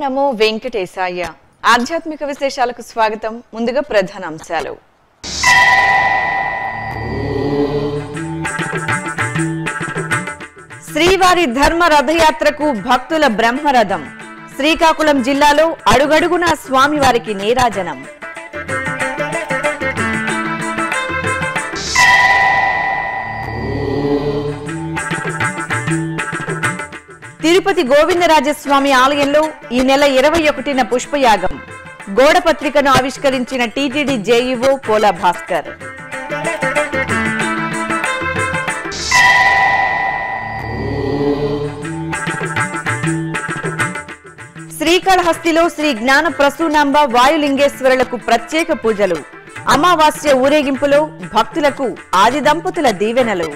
నమో వెంకటేశాయ ఆధ్యాత్మిక విశేషాలకు స్వాగతం ముందుగా ప్రధాన అంశాలు శ్రీవారి ధర్మ రథయాత్రకు భక్తుల బ్రహ్మరథం శ్రీకాకుళం జిల్లాలో అడుగడుగున స్వామివారికి నీరాజనం తిరుపతి గోవిందరాజస్వామి ఆలయంలో ఈ నెల ఇరవై ఒకటిన పుష్పయాగం గోడ పత్రికను ఆవిష్కరించిన టీటీడీ జేఈఓ పోలా భాస్కర్ శ్రీకాళహస్తిలో శ్రీ జ్ఞాన ప్రసూనాంబ వాయులింగేశ్వరులకు ప్రత్యేక పూజలు అమావాస్య ఊరేగింపులో భక్తులకు ఆది దంపతుల దీవెనలు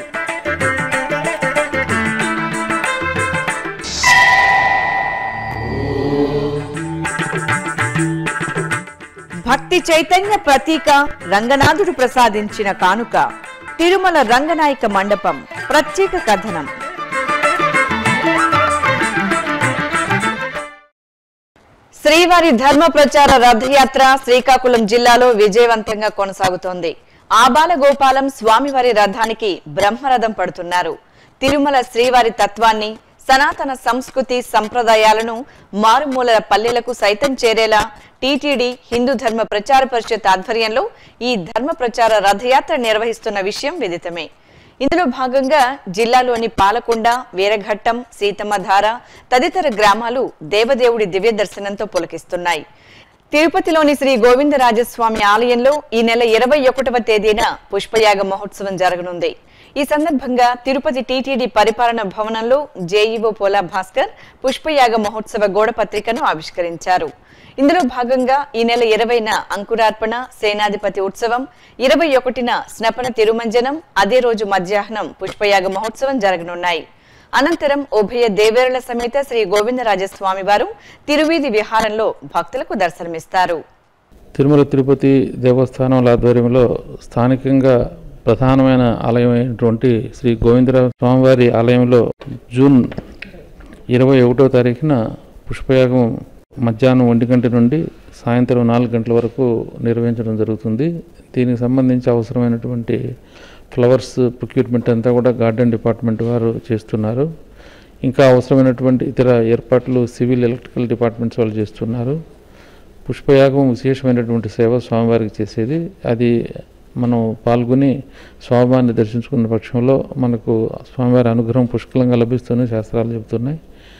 భక్తి చైతన్య ప్రతీక రంగనాథుడు ప్రసాదించిన కానుక తిరుమల రంగనాయక మండపం ప్రత్యేక కథనం శ్రీవారి ధర్మ ప్రచార రథయాత్ర శ్రీకాకుళం జిల్లాలో విజయవంతంగా కొనసాగుతోంది ఆబాల గోపాలం స్వామివారి రథానికి బ్రహ్మరథం పడుతున్నారు తిరుమల శ్రీవారి తత్వాన్ని సనాతన సంస్కృతి సంప్రదాయాలను మారుమూలల పల్లెలకు సైతం చేరేలా టీటీడీ హిందూ ధర్మ ప్రచార పరిషత్ ఆధ్వర్యంలో ఈ ధర్మ ప్రచార రథయాత్ర నిర్వహిస్తున్న విషయం విదితమే ఇందులో భాగంగా జిల్లాలోని పాలకొండ వీరఘట్టం సీతమ్మధార తదితర గ్రామాలు దేవదేవుడి దివ్య దర్శనంతో పులకిస్తున్నాయి తిరుపతిలోని శ్రీ గోవిందరాజస్వామి ఆలయంలో ఈ నెల ఇరవై ఒకటవ తేదీన పుష్పయాగ మహోత్సవం జరగనుంది ఈ సందర్భంగా తిరుపతి టీటీడీ పరిపాలన భవనంలో జేఈఓ పోలా భాస్కర్ పుష్పయాగ మహోత్సవ గోడ పత్రికను ఆవిష్కరించారు ఇందులో భాగంగా ఈ నెల ఇరవైన అంకురార్పణ సేనాధిపతి ఉత్సవం ఇరవై ఒకటిన స్నపన తిరుమంజనం అదే రోజు మధ్యాహ్నం పుష్పయాగ మహోత్సవం జరగనున్నాయి అనంతరం ఉభయ దేవేరుల సమేత శ్రీ గోవిందరాజస్వామి వారు తిరువీధి విహారంలో భక్తులకు దర్శనమిస్తారు తిరుమల తిరుపతి దేవస్థానం ఆధ్వర్యంలో స్థానికంగా ప్రధానమైన ఆలయం అయినటువంటి శ్రీ గోవిందరావు స్వామివారి ఆలయంలో జూన్ ఇరవై ఒకటో తారీఖున పుష్పయాగం మధ్యాహ్నం ఒంటి గంట నుండి సాయంత్రం నాలుగు గంటల వరకు నిర్వహించడం జరుగుతుంది దీనికి సంబంధించి అవసరమైనటువంటి ఫ్లవర్స్ ప్రొక్యూర్మెంట్ అంతా కూడా గార్డెన్ డిపార్ట్మెంట్ వారు చేస్తున్నారు ఇంకా అవసరమైనటువంటి ఇతర ఏర్పాట్లు సివిల్ ఎలక్ట్రికల్ డిపార్ట్మెంట్స్ వాళ్ళు చేస్తున్నారు పుష్పయాగం విశేషమైనటువంటి సేవ స్వామివారికి చేసేది అది మనం పాల్గొని స్వామివారిని దర్శించుకున్న పక్షంలో మనకు స్వామివారి అనుగ్రహం పుష్కలంగా లభిస్తుందని శాస్త్రాలు చెబుతున్నాయి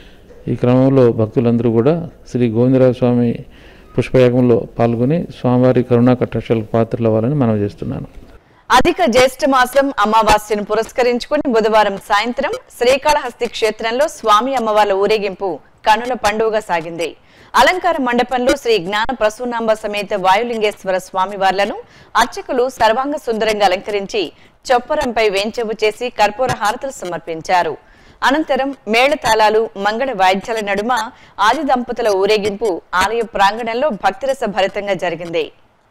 ఈ క్రమంలో భక్తులందరూ కూడా శ్రీ గోవిందరాజ స్వామి పుష్పయాగంలో పాల్గొని స్వామివారి కరుణా కటాక్షాలకు పాత్రలు అవ్వాలని మనం చేస్తున్నాను అధిక జ్యేష్ఠ మాసం అమావాస్యను పురస్కరించుకుని బుధవారం సాయంత్రం శ్రీకాళహస్తి క్షేత్రంలో స్వామి అమ్మవార్ల ఊరేగింపు కనుల పండుగగా సాగింది అలంకార మండపంలో శ్రీ జ్ఞాన ప్రసూనాంబ సమేత వాయులింగేశ్వర స్వామివార్లను అర్చకులు సర్వాంగ సుందరంగా అలంకరించి చొప్పరంపై వేంచెవు చేసి కర్పూర హారతులు సమర్పించారు అనంతరం మేళతాళాలు మంగళ వాయిద్యాల నడుమ ఆది దంపతుల ఊరేగింపు ఆలయ ప్రాంగణంలో భక్తిరస భరితంగా జరిగింది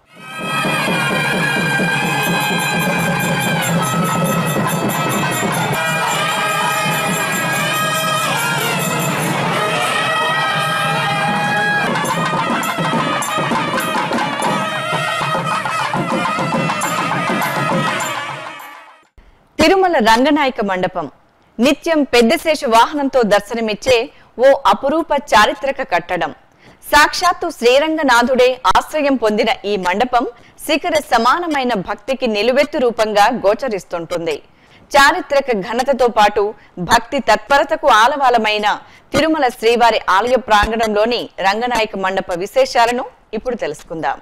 తిరుమల రంగనాయక మండపం నిత్యం పెద్దశేష వాహనంతో దర్శనమిచ్చే ఓ అపురూప చారిత్రక కట్టడం సాక్షాత్తు శ్రీరంగనాథుడే ఆశ్రయం పొందిన ఈ మండపం శిఖర సమానమైన భక్తికి నిలువెత్తు రూపంగా గోచరిస్తుంటుంది చారిత్రక ఘనతతో పాటు భక్తి తత్పరతకు ఆలవాలమైన తిరుమల శ్రీవారి ఆలయ ప్రాంగణంలోని రంగనాయక మండప విశేషాలను ఇప్పుడు తెలుసుకుందాం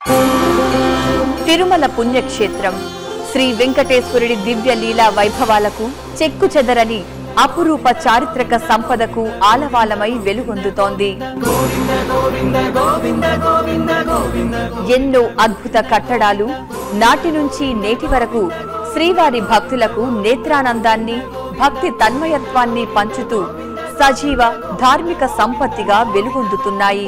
తిరుమల పుణ్యక్షేత్రం శ్రీ వెంకటేశ్వరుడి దివ్య లీలా వైభవాలకు చెక్కు చెదరని అపురూప చారిత్రక సంపదకు ఆలవాలమై వెలుగొందుతోంది ఎన్నో అద్భుత కట్టడాలు నాటి నుంచి నేటి వరకు శ్రీవారి భక్తులకు నేత్రానందాన్ని భక్తి తన్మయత్వాన్ని పంచుతూ సజీవ ధార్మిక సంపత్తిగా వెలుగొందుతున్నాయి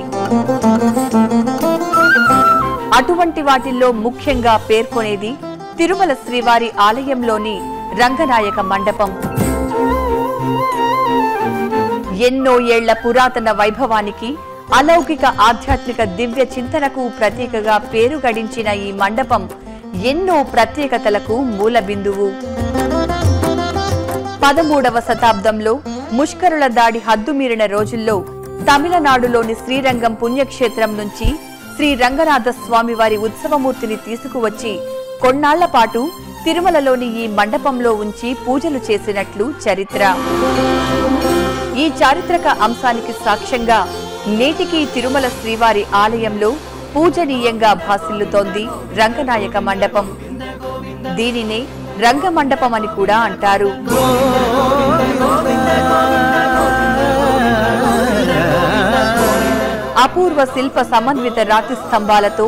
అటువంటి వాటిల్లో ముఖ్యంగా పేర్కొనేది తిరుమల శ్రీవారి ఆలయంలోని రంగనాయక మండపం ఎన్నో ఏళ్ల పురాతన వైభవానికి అలౌకిక ఆధ్యాత్మిక దివ్య చింతనకు ప్రతీకగా పేరు గడించిన ఈ మండపం ఎన్నో ప్రత్యేకతలకు మూల బిందువు పదమూడవ శతాబ్దంలో ముష్కరుల దాడి హద్దుమీరిన రోజుల్లో తమిళనాడులోని శ్రీరంగం పుణ్యక్షేత్రం నుంచి శ్రీ రంగనాథ స్వామివారి ఉత్సవమూర్తిని తీసుకువచ్చి కొన్నాళ్ల పాటు తిరుమలలోని ఈ మండపంలో ఉంచి పూజలు చేసినట్లు చరిత్ర ఈ చారిత్రక అంశానికి సాక్ష్యంగా నేటికి తిరుమల శ్రీవారి ఆలయంలో పూజనీయంగా భాసిల్లుతోంది రంగనాయక మండపం దీనినే రంగమండపం అని కూడా అంటారు అపూర్వ శిల్ప సమన్విత రాతి స్తంభాలతో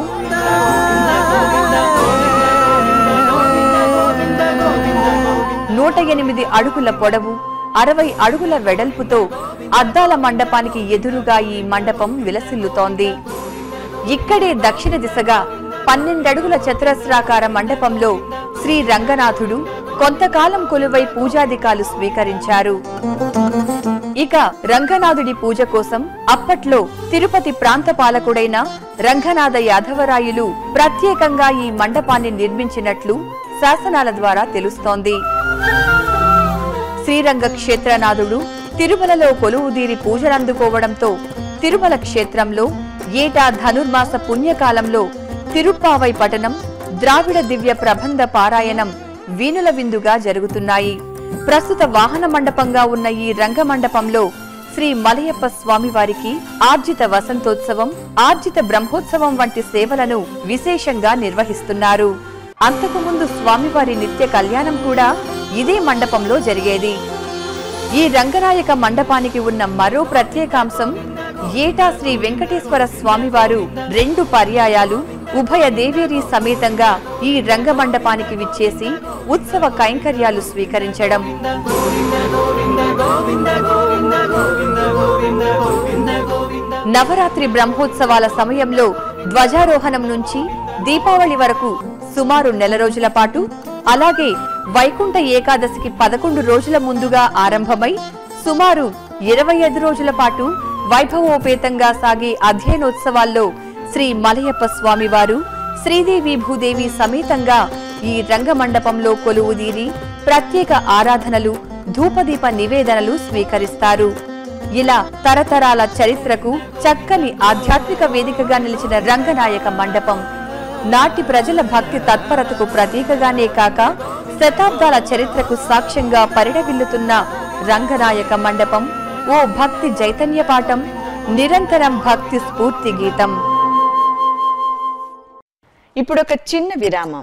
నూట ఎనిమిది అడుగుల పొడవు అరవై అడుగుల వెడల్పుతో అద్దాల మండపానికి ఎదురుగా ఈ మండపం విలసిల్లుతోంది ఇక్కడే దక్షిణ దిశగా పన్నెండడుగుల చతురస్రాకార మండపంలో శ్రీ రంగనాథుడు కొంతకాలం కొలువై పూజాధికాలు స్వీకరించారు ఇక రంగనాథుడి పూజ కోసం అప్పట్లో తిరుపతి ప్రాంత పాలకుడైన రంగనాథ యాదవరాయులు ప్రత్యేకంగా ఈ మండపాన్ని నిర్మించినట్లు శాసనాల ద్వారా తెలుస్తోంది శ్రీరంగ క్షేత్రనాథుడు తిరుమలలో కొలువుదీరి పూజలందుకోవడంతో తిరుమల క్షేత్రంలో ఏటా ధనుర్మాస పుణ్యకాలంలో తిరుప్పావై పఠనం ద్రావిడ దివ్య ప్రబంధ పారాయణం వీణుల విందుగా జరుగుతున్నాయి ప్రస్తుత వాహన మండపంగా ఉన్న ఈ రంగ మండపంలో శ్రీ మలయప్ప స్వామివారికి ఆర్జిత వసంతోత్సవం ఆర్జిత బ్రహ్మోత్సవం వంటి సేవలను విశేషంగా నిర్వహిస్తున్నారు అంతకుముందు స్వామివారి నిత్య కళ్యాణం కూడా ఇదే మండపంలో జరిగేది ఈ రంగనాయక మండపానికి ఉన్న మరో ప్రత్యేకాంశం ఏటా శ్రీ వెంకటేశ్వర స్వామివారు రెండు పర్యాయాలు ఉభయ దేవేరి సమేతంగా ఈ రంగ మండపానికి విచ్చేసి ఉత్సవ కైంకర్యాలు స్వీకరించడం నవరాత్రి బ్రహ్మోత్సవాల సమయంలో ధ్వజారోహణం నుంచి దీపావళి వరకు సుమారు నెల రోజుల పాటు అలాగే వైకుంఠ ఏకాదశికి పదకొండు రోజుల ముందుగా ఆరంభమై సుమారు ఇరవై ఐదు రోజుల పాటు వైభవోపేతంగా సాగే అధ్యయనోత్సవాల్లో శ్రీ మలయప్ప స్వామివారు శ్రీదేవి భూదేవి సమేతంగా ఈ రంగమండపంలో కొలువుదీరి ప్రత్యేక ఆరాధనలు ధూపదీప నివేదనలు స్వీకరిస్తారు ఇలా తరతరాల చరిత్రకు చక్కని ఆధ్యాత్మిక వేదికగా నిలిచిన రంగనాయక మండపం నాటి ప్రజల భక్తి తత్పరతకు ప్రతీకగానే కాక శతాబ్దాల చరిత్రకు సాక్ష్యంగా పరిడవిల్లుతున్న రంగనాయక మండపం ఓ భక్తి చైతన్య పాఠం నిరంతరం భక్తి స్ఫూర్తి గీతం ఇప్పుడు ఒక చిన్న విరామం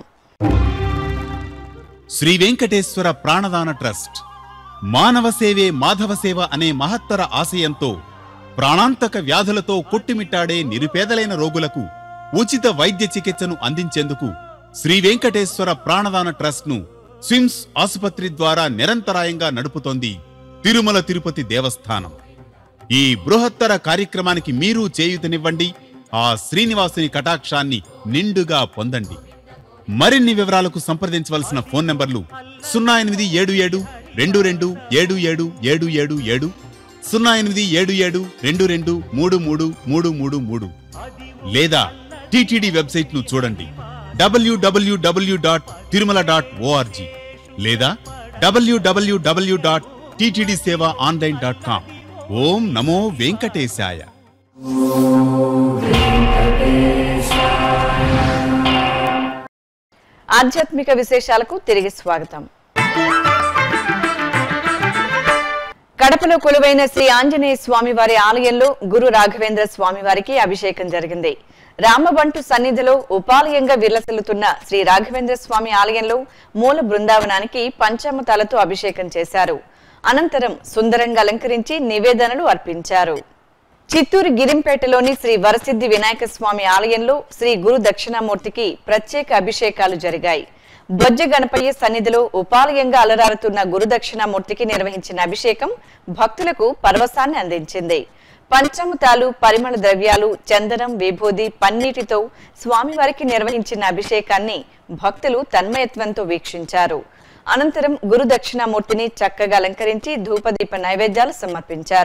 శ్రీ వెంకటేశ్వర ప్రాణదాన ట్రస్ట్ మానవ సేవే మాధవ సేవ అనే మహత్తర ఆశయంతో ప్రాణాంతక వ్యాధులతో కొట్టుమిట్టాడే నిరుపేదలైన రోగులకు ఉచిత వైద్య చికిత్సను అందించేందుకు శ్రీ వెంకటేశ్వర ప్రాణదాన ట్రస్ట్ ను స్విమ్స్ ఆసుపత్రి ద్వారా నిరంతరాయంగా నడుపుతోంది తిరుమల తిరుపతి దేవస్థానం ఈ బృహత్తర కార్యక్రమానికి మీరు చేయూతనివ్వండి ఆ శ్రీనివాసుని కటాక్షాన్ని నిండుగా పొందండి మరిన్ని వివరాలకు సంప్రదించవలసిన ఫోన్ నంబర్లు సున్నా ఎనిమిది ఏడు ఏడు రెండు రెండు ఏడు ఏడు ఏడు ఏడు ఏడు సున్నా ఎనిమిది ఏడు ఏడు రెండు రెండు మూడు మూడు మూడు మూడు మూడు లేదా టిటిడి వెబ్సైట్ ను చూడండి W W W dot Tirumala dot O R G లేదా W W W dot TTD Seva online dot com ఓం నమో వెంకటేశాయ ఆధ్యాత్మిక విశేషాలకు తిరిగి స్వాగతం కడపలో కొలువైన శ్రీ ఆంజనేయ స్వామివారి ఆలయంలో గురు రాఘవేంద్ర స్వామివారికి అభిషేకం జరిగింది రామబంటు సన్నిధిలో ఉపాలయంగా విలసిల్లుతున్న శ్రీ రాఘవేంద్ర స్వామి ఆలయంలో మూల బృందావనానికి పంచామతాలతో అభిషేకం చేశారు అనంతరం సుందరంగా అలంకరించి నివేదనలు అర్పించారు చిత్తూరు గిరింపేటలోని శ్రీ వరసిద్ధి వినాయక స్వామి ఆలయంలో శ్రీ గురు దక్షిణామూర్తికి ప్రత్యేక అభిషేకాలు జరిగాయి బొజ్జ గణపయ్య సన్నిధిలో ఉపాలయంగా అలరారుతున్న గురు దక్షిణామూర్తికి నిర్వహించిన అభిషేకం భక్తులకు పరవశాన్ని అందించింది పంచముతాలు పరిమళ ద్రవ్యాలు చందనం విభూది పన్నీటితో స్వామివారికి నిర్వహించిన అభిషేకాన్ని భక్తులు తన్మయత్వంతో వీక్షించారు అనంతరం గురు దక్షిణామూర్తిని చక్కగా అలంకరించి ధూపదీప నైవేద్యాలు సమర్పించారు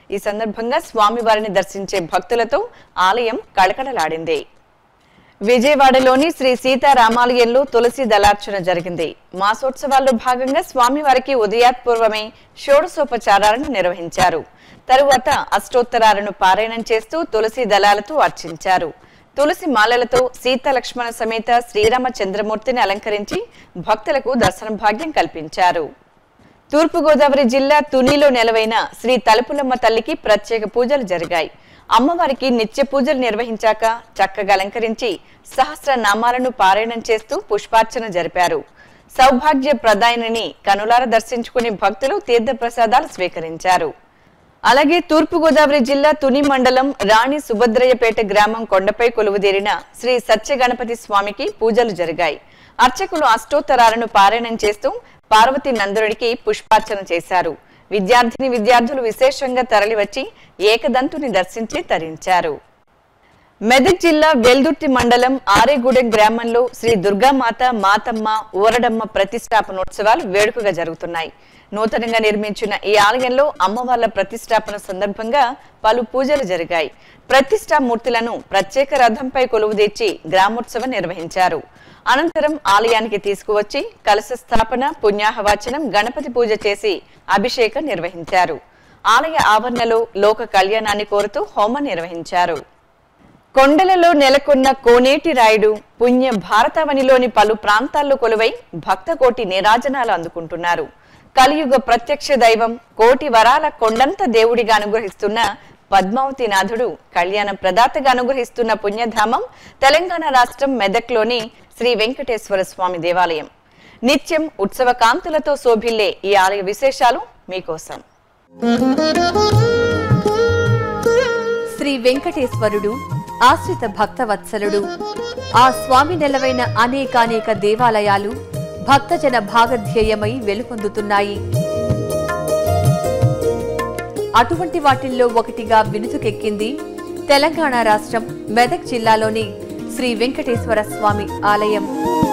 ఈ సందర్భంగా స్వామివారిని దర్శించే భక్తులతో ఆలయం కళకళలాడింది విజయవాడలోని శ్రీ సీతారామాలయంలో తులసి దళార్చన జరిగింది మాసోత్సవాల్లో భాగంగా స్వామివారికి ఉదయాత్పూర్వమే షోడశోపచారాలను నిర్వహించారు తరువాత అష్టోత్తరాలను పారాయణం చేస్తూ తులసి దళాలతో అర్చించారు తులసి మాలలతో సీత లక్ష్మణ సమేత శ్రీరామచంద్రమూర్తిని అలంకరించి భక్తులకు దర్శన భాగ్యం కల్పించారు తూర్పుగోదావరి జిల్లా తునిలో నెలవైన శ్రీ తలుపులమ్మ తల్లికి ప్రత్యేక పూజలు జరిగాయి అమ్మవారికి నిత్య పూజలు నిర్వహించాక చక్కగా అలంకరించి సహస్ర నామాలను పారాయణం చేస్తూ పుష్పార్చన జరిపారు సౌభాగ్య ప్రదాయనిని కనులార దర్శించుకుని భక్తులు తీర్థ ప్రసాదాలు స్వీకరించారు అలాగే తూర్పుగోదావరి జిల్లా తుని మండలం రాణి సుభద్రయ్యపేట గ్రామం కొండపై కొలువుదీరిన శ్రీ సత్యగణపతి స్వామికి పూజలు జరిగాయి అర్చకులు అష్టోత్తరాలను పారాయణం చేస్తూ పార్వతి నందుడికి పుష్పార్చన చేశారు విద్యార్థిని విద్యార్థులు విశేషంగా తరలివచ్చి ఏకదంతుని దర్శించి తరించారు మెదక్ జిల్లా వెల్దుర్తి మండలం ఆరేగూడెం గ్రామంలో శ్రీ దుర్గామాత మాతమ్మ ఊరడమ్మ ప్రతిష్టాపనోత్సవాలు వేడుకగా జరుగుతున్నాయి నూతనంగా నిర్మించిన ఈ ఆలయంలో అమ్మవార్ల ప్రతిష్టాపన సందర్భంగా పలు పూజలు జరిగాయి ప్రతిష్టా మూర్తులను ప్రత్యేక రథంపై కొలువుదీర్చి గ్రామోత్సవం నిర్వహించారు అనంతరం ఆలయానికి తీసుకువచ్చి కలశ స్థాపన పుణ్యాహవాచనం గణపతి పూజ చేసి అభిషేకం నిర్వహించారు ఆలయ ఆవరణలో లోక కళ్యాణాన్ని కోరుతూ హోమం నిర్వహించారు కొండలలో నెలకొన్న కోనేటి రాయుడు పుణ్య భారతావనిలోని పలు ప్రాంతాల్లో కొలువై భక్తకోటి నీరాజనాలు అందుకుంటున్నారు కలియుగ ప్రత్యక్ష దైవం కోటి వరాల కొండంత దేవుడిగా అనుగ్రహిస్తున్న పద్మావతి నాథుడు కళ్యాణ ప్రదాతగా అనుగ్రహిస్తున్న పుణ్యధామం తెలంగాణ రాష్ట్రం మెదక్లోని శ్రీ వెంకటేశ్వర స్వామి దేవాలయం నిత్యం ఉత్సవ కాంతులతో శోభిల్లే ఈ ఆలయ విశేషాలు మీకోసం శ్రీ వెంకటేశ్వరుడు ఆశ్రిత భక్తవత్సలుడు ఆ స్వామి నెలవైన అనేకానేక దేవాలయాలు భక్తజన భాగధ్యేయమై వెలుపొందుతున్నాయి అటువంటి వాటిల్లో ఒకటిగా వినుతుకెక్కింది తెలంగాణ రాష్ట్రం మెదక్ జిల్లాలోని శ్రీ వెంకటేశ్వర స్వామి ఆలయం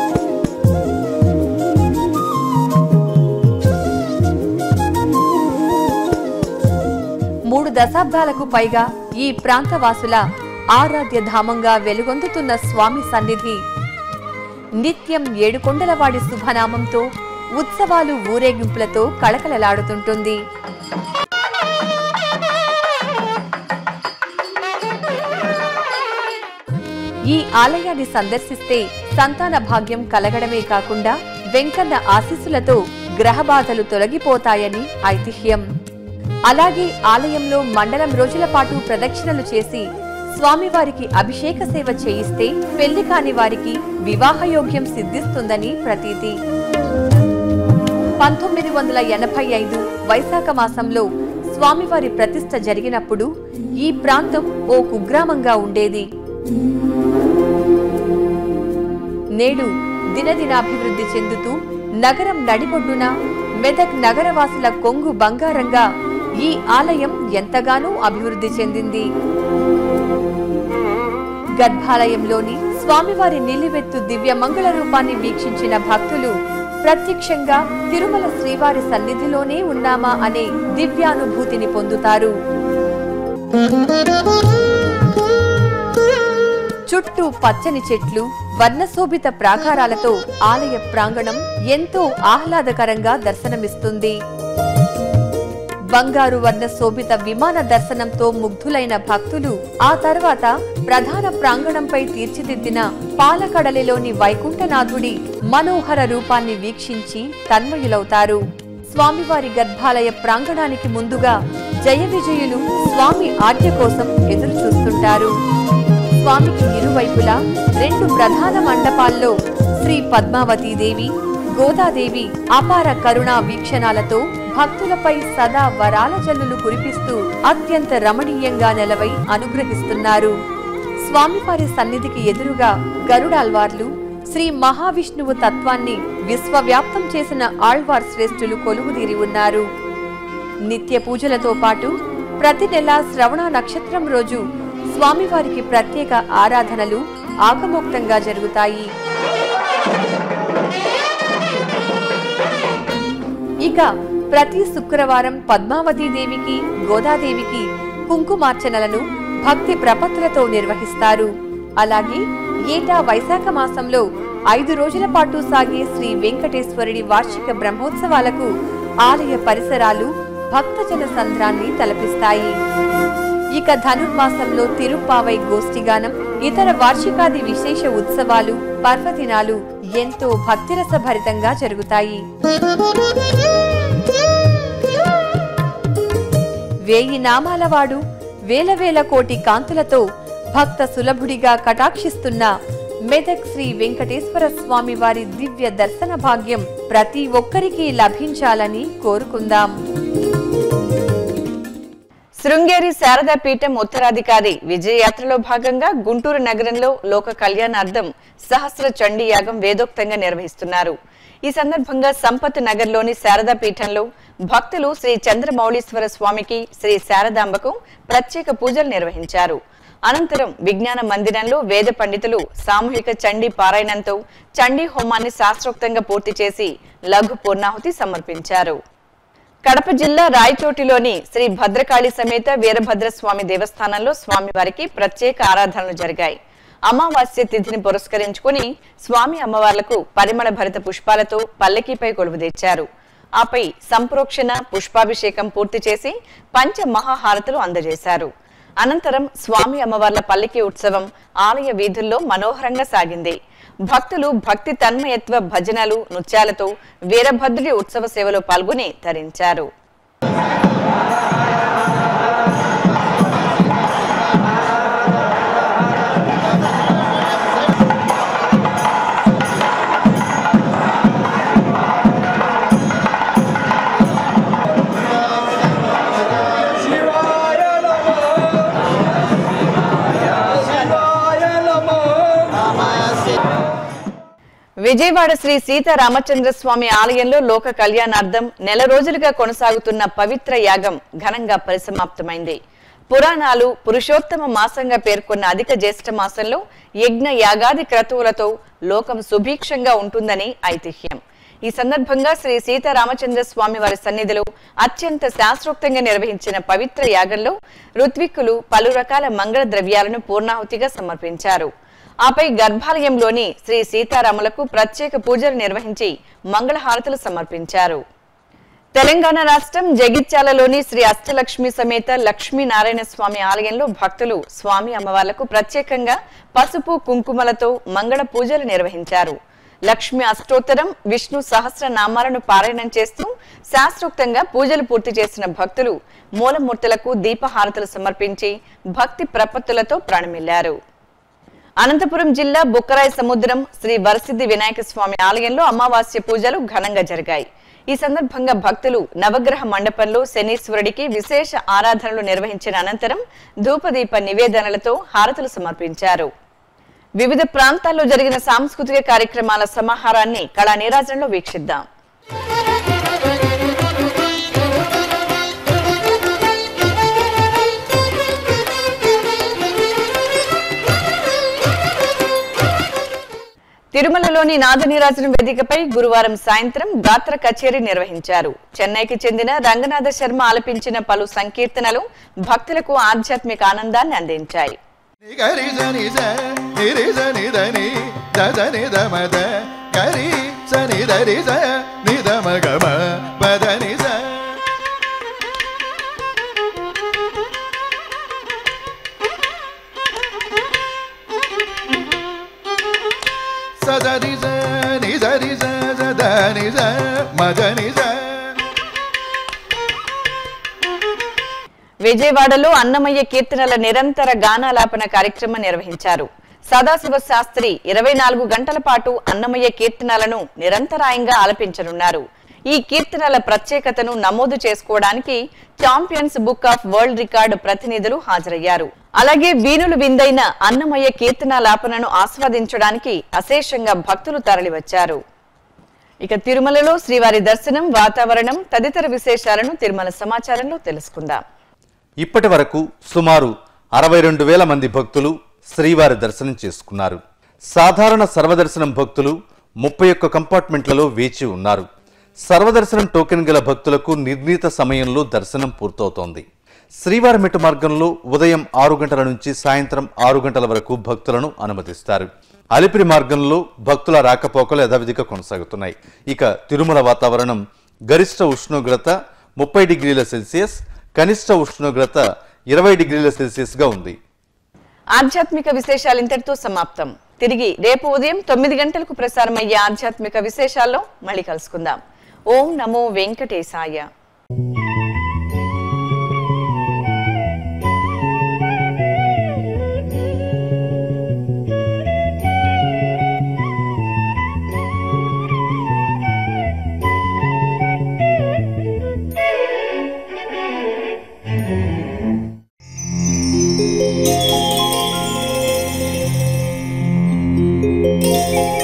మూడు దశాబ్దాలకు పైగా ఈ ప్రాంతవాసుల ఆరాధ్య ధామంగా వెలుగొందుతున్న స్వామి సన్నిధి నిత్యం ఏడుకొండలవాడి శుభనామంతో ఉత్సవాలు ఊరేగింపులతో కళకళలాడుతుంటుంది ఈ ఆలయాన్ని సందర్శిస్తే సంతాన భాగ్యం కలగడమే కాకుండా వెంకన్న ఆశీస్సులతో గ్రహబాధలు తొలగిపోతాయని ఐతిహ్యం అలాగే ఆలయంలో మండలం రోజుల పాటు ప్రదక్షిణలు చేసి స్వామివారికి అభిషేక సేవ చేయిస్తే పెళ్లి కాని వారికి వివాహయోగ్యం సిద్ధిస్తుందని ప్రతీతి పంతొమ్మిది వందల ఎనభై ఐదు వైశాఖ మాసంలో స్వామివారి ప్రతిష్ఠ జరిగినప్పుడు ఈ ప్రాంతం ఓ కుగ్రామంగా ఉండేది నేడు దినదినాభివృద్ధి చెందుతూ నగరం నడిబొడ్డున మెదక్ నగరవాసుల కొంగు బంగారంగా ఈ ఆలయం ఎంతగానో అభివృద్ధి చెందింది గర్భాలయంలోని స్వామివారి నిలివెత్తు దివ్య మంగళ రూపాన్ని వీక్షించిన భక్తులు ప్రత్యక్షంగా తిరుమల శ్రీవారి సన్నిధిలోనే ఉన్నామా అనే దివ్యానుభూతిని పొందుతారు చుట్టూ పచ్చని చెట్లు వర్ణశోభిత ప్రాకారాలతో ఆలయ ప్రాంగణం ఎంతో ఆహ్లాదకరంగా దర్శనమిస్తుంది బంగారు వర్ణ శోభిత విమాన దర్శనంతో ముగ్ధులైన భక్తులు ఆ తర్వాత ప్రధాన ప్రాంగణంపై తీర్చిదిద్దిన పాలకడలిలోని వైకుంఠనాథుడి మనోహర రూపాన్ని వీక్షించి తన్మయులవుతారు స్వామివారి గర్భాలయ ప్రాంగణానికి ముందుగా జయ విజయులు స్వామి ఆజ్ఞ కోసం ఎదురు చూస్తుంటారు స్వామికి ఇరువైపులా రెండు ప్రధాన మండపాల్లో శ్రీ పద్మావతీదేవి గోదాదేవి అపార కరుణా వీక్షణాలతో భక్తులపై సదా వరాల జల్లులు కురిపిస్తూ అత్యంత రమణీయంగా నెలవై అనుగ్రహిస్తున్నారు స్వామివారి సన్నిధికి ఎదురుగా గరుడాల్వార్లు శ్రీ మహావిష్ణువు తత్వాన్ని విశ్వవ్యాప్తం చేసిన ఆళ్వార్ శ్రేష్ఠులు కొలువుదీరి ఉన్నారు నిత్య పూజలతో పాటు ప్రతి నెల శ్రవణ నక్షత్రం రోజు స్వామివారికి ప్రత్యేక ఆరాధనలు ఆగమోక్తంగా జరుగుతాయి ఇక ప్రతి శుక్రవారం పద్మావతీ దేవికి గోదాదేవికి కుంకుమార్చనలను భక్తి ప్రపత్తులతో నిర్వహిస్తారు అలాగే ఏటా వైశాఖ మాసంలో ఐదు రోజుల పాటు సాగే శ్రీ వెంకటేశ్వరుడి వార్షిక బ్రహ్మోత్సవాలకు ఆలయ పరిసరాలు భక్తజన సంద్రాన్ని తలపిస్తాయి ఇక ధనుర్మాసంలో తిరుప్పావై గోష్ఠిగానం ఇతర వార్షికాది విశేష ఉత్సవాలు పర్వదినాలు ఎంతో భక్తిరస భరితంగా జరుగుతాయి వేయి నామాలవాడు వేల వేల కోటి కాంతులతో భక్త సులభుడిగా కటాక్షిస్తున్న మెదక్ శ్రీ వెంకటేశ్వర స్వామి వారి దివ్య దర్శన భాగ్యం ప్రతి ఒక్కరికి లభించాలని కోరుకుందాం శృంగేరి శారదా పీఠం ఉత్తరాధికారి విజయయాత్రలో భాగంగా గుంటూరు నగరంలో లోక కళ్యాణార్థం సహస్ర చండీ యాగం వేదోక్తంగా నిర్వహిస్తున్నారు ఈ సందర్భంగా సంపత్ నగర్లోని శారదా పీఠంలో భక్తులు శ్రీ చంద్రమౌళీశ్వర స్వామికి శ్రీ శారదాంబకు ప్రత్యేక పూజలు నిర్వహించారు అనంతరం విజ్ఞాన మందిరంలో వేద పండితులు సామూహిక చండీ పారాయణంతో చండీ హోమాన్ని శాస్త్రోక్తంగా పూర్తి చేసి లఘు పూర్ణాహుతి సమర్పించారు కడప జిల్లా రాయచోటిలోని శ్రీ భద్రకాళి సమేత వీరభద్రస్వామి దేవస్థానంలో స్వామివారికి ప్రత్యేక ఆరాధనలు జరిగాయి అమావాస్య తిథిని పురస్కరించుకుని స్వామి అమ్మవార్లకు పరిమళ భరిత పుష్పాలతో పల్లకీపై కొలువు తెచ్చారు ఆపై సంప్రోక్షణ పుష్పాభిషేకం పూర్తి చేసి పంచ మహాహారతులు అందజేశారు అనంతరం స్వామి అమ్మవార్ల పల్లకి ఉత్సవం ఆలయ వీధుల్లో మనోహరంగా సాగింది భక్తులు భక్తి తన్మయత్వ భజనలు నృత్యాలతో వీరభద్రుడి ఉత్సవ సేవలో పాల్గొని తరించారు విజయవాడ శ్రీ సీతారామచంద్ర స్వామి ఆలయంలో లోక కళ్యాణార్థం నెల రోజులుగా కొనసాగుతున్న పవిత్ర యాగం ఘనంగా పరిసమాప్తమైంది పురాణాలు పురుషోత్తమ మాసంగా పేర్కొన్న అధిక జ్యేష్ఠ మాసంలో యజ్ఞ యాగాది క్రతువులతో లోకం సుభిక్షంగా ఉంటుందని ఐతిహ్యం ఈ సందర్భంగా శ్రీ సీతారామచంద్ర స్వామి వారి సన్నిధిలో అత్యంత శాస్త్రోక్తంగా నిర్వహించిన పవిత్ర యాగంలో ఋత్విక్కులు పలు రకాల మంగళ ద్రవ్యాలను పూర్ణాహుతిగా సమర్పించారు ఆపై గర్భాలయంలోని శ్రీ సీతారాములకు ప్రత్యేక పూజలు నిర్వహించి మంగళహారతులు సమర్పించారు తెలంగాణ రాష్ట్రం జగిత్యాలలోని శ్రీ అష్టలక్ష్మి సమేత లక్ష్మీనారాయణ స్వామి ఆలయంలో భక్తులు స్వామి అమ్మవార్లకు ప్రత్యేకంగా పసుపు కుంకుమలతో మంగళ పూజలు నిర్వహించారు లక్ష్మి అష్టోత్తరం విష్ణు సహస్ర నామాలను పారాయణం చేస్తూ శాస్త్రోక్తంగా పూజలు పూర్తి చేసిన భక్తులు మూలమూర్తులకు దీపహారతులు సమర్పించి భక్తి ప్రపత్తులతో ప్రాణమిల్లారు అనంతపురం జిల్లా బుక్కరాయ సముద్రం శ్రీ వరసిద్ధి వినాయక స్వామి ఆలయంలో అమావాస్య పూజలు ఘనంగా జరిగాయి ఈ సందర్భంగా భక్తులు నవగ్రహ మండపంలో శనీశ్వరుడికి విశేష ఆరాధనలు నిర్వహించిన అనంతరం ధూపదీప నివేదనలతో హారతులు సమర్పించారు వివిధ ప్రాంతాల్లో జరిగిన సాంస్కృతిక కార్యక్రమాల సమాహారాన్ని కళా నీరాజనంలో వీక్షిద్దాం తిరుమలలోని నాదనీరాజనం వేదికపై గురువారం సాయంత్రం గాత్ర కచేరీ నిర్వహించారు చెన్నైకి చెందిన రంగనాథ శర్మ ఆలపించిన పలు సంకీర్తనలు భక్తులకు ఆధ్యాత్మిక ఆనందాన్ని అందించాయి గరి సని స నిరి సని దని దని దమద గరి సని దరి స నిదమ గమ పదని స సదని స నిదరి స సదని స మదని స విజయవాడలో అన్నమయ్య కీర్తనల నిరంతర గానాలాపన కార్యక్రమం నిర్వహించారు సదాశివ శాస్త్రి ఇరవై నాలుగు గంటల పాటు అన్నమయ్య కీర్తనలను నిరంతరాయంగా ఆలపించనున్నారు ఈ కీర్తనల ప్రత్యేకతను నమోదు చేసుకోవడానికి champions book of world record ప్రతినిధులు హాజరయ్యారు అలాగే వీణులు విందైన అన్నమయ్య కీర్తనాలాపనను ఆస్వాదించడానికి అశేషంగా భక్తులు తరలివచ్చారు ఇక తిరుమలలో శ్రీవారి దర్శనం వాతావరణం తదితర విశేషాలను తిరుమల సమాచారంలో తెలుసుకుందాం ఇప్పటి వరకు సుమారు అరవై రెండు వేల మంది భక్తులు శ్రీవారి దర్శనం చేసుకున్నారు సాధారణ సర్వదర్శనం భక్తులు ముప్పై ఒక్క కంపార్ట్మెంట్లలో వేచి ఉన్నారు సర్వదర్శనం టోకెన్ గల భక్తులకు నిర్ణీత సమయంలో దర్శనం పూర్తవుతోంది శ్రీవారి మెట్టు మార్గంలో ఉదయం ఆరు గంటల నుంచి సాయంత్రం ఆరు గంటల వరకు భక్తులను అనుమతిస్తారు అలిపిరి మార్గంలో భక్తుల రాకపోకలు యథావిధిగా కొనసాగుతున్నాయి ఇక తిరుమల వాతావరణం గరిష్ట ఉష్ణోగ్రత ముప్పై డిగ్రీల సెల్సియస్ కనిష్ట ఉష్ణోగ్రత ఇరవై డిగ్రీల సెల్సియస్గా ఉంది ఆధ్యాత్మిక విశేషాలు ఇంతటితో సమాప్తం తిరిగి రేపు ఉదయం తొమ్మిది గంటలకు ప్రసారమయ్యే ఆధ్యాత్మిక విశేషాల్లో మళ్ళీ కలుసుకుందాం ఓం నమో వెంకటేశాయ Thank you.